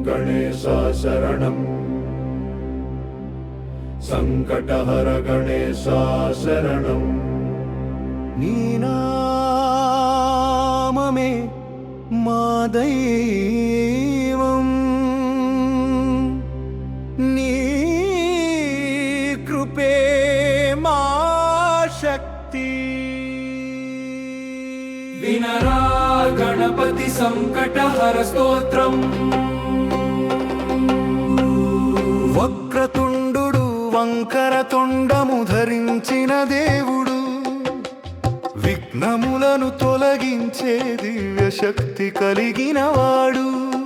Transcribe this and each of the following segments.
गणेशा शरणम् सङ्कटहर गणेशा शरणम् నీ నామమే మా దైవం నీ కృపే మా శక్తి వినరా గణపతి సంకటహర స్తోత్రం వక్రతుండు వంకర తొండము ధరించిన దేవుడు విఘ్నములను తొలగించే దివ్య శక్తి కలిగిన వాడు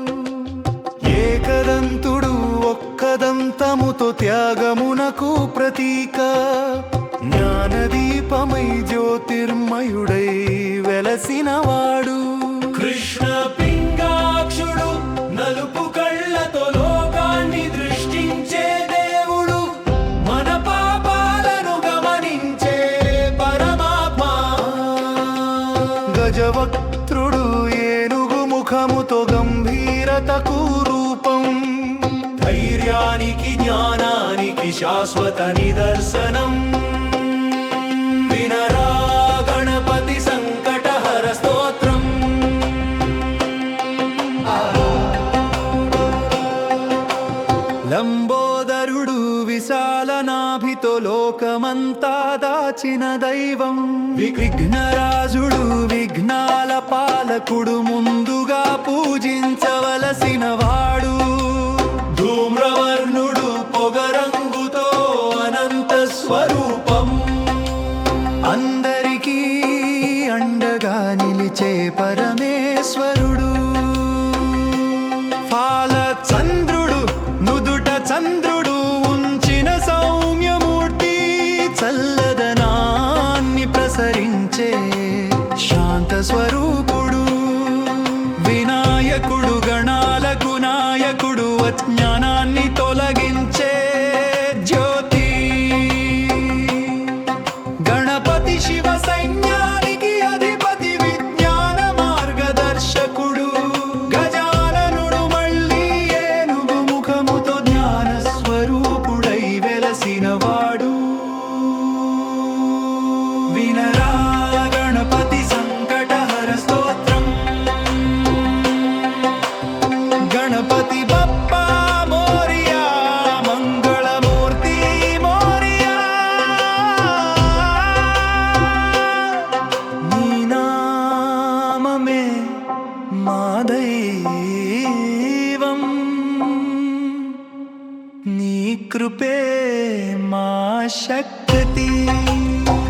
ఏకదంతుడు ఒక్కదంతముతో త్యాగమునకు ప్రతీక జ్ఞానదీపమై జ్యోతిర్మయుడై వెలసినవాడు కృష్ణ పింగాక్షుడు నలుపు కళ్ళతో లోకాన్ని దృష్టించే దేవుడు మన పాపాలను గమనించే పరమాత్మ గజవక్త్రుడు ఏనుగు ముఖముతో గంభీరతకు రూపం ధైర్యానికి జ్ఞానానికి శాశ్వత నిదర్శనం వినరా గణపతి సంకటహర స్తోత్రం లంబోదరుడు విశాల నాభితో లోకమంతా దాచిన దైవం విఘ్నరాజుడు విఘ్నాల పాలకుడు ముందుగా పూజించవలసిన వాడు ధూమ్రవర్ణుడు పొగరంగుతో అనంత స్వరూపం అందరికీ అండగా నిలిచే పరమేశ్వరుడు ఫాల చంద్రుడు నుదుట చంద్రుడు ఉంచిన సౌమ్యమూర్తి చల్లదనాన్ని ప్రసరించే శాంత స్వరూపుడు వినాయకుడు గణాలకు నాయకుడు అజ్ఞానాన్ని తొలగించే జ్యోతి గణపతి శివ సైన్యానికి అధిపతి విజ్ఞాన మార్గదర్శకుడు గజాననుడు మళ్ళీ ఏనుగు ముఖముతో జ్ఞాన స్వరూపుడై వెలసినవాడు వినరా గణపతి సంకటహర స్తోత్రం గణపతి బప్పా మోరియా మంగళమూర్తి మోరియా నీ నామమే మా దైవం నీ కృపే మా శక్తి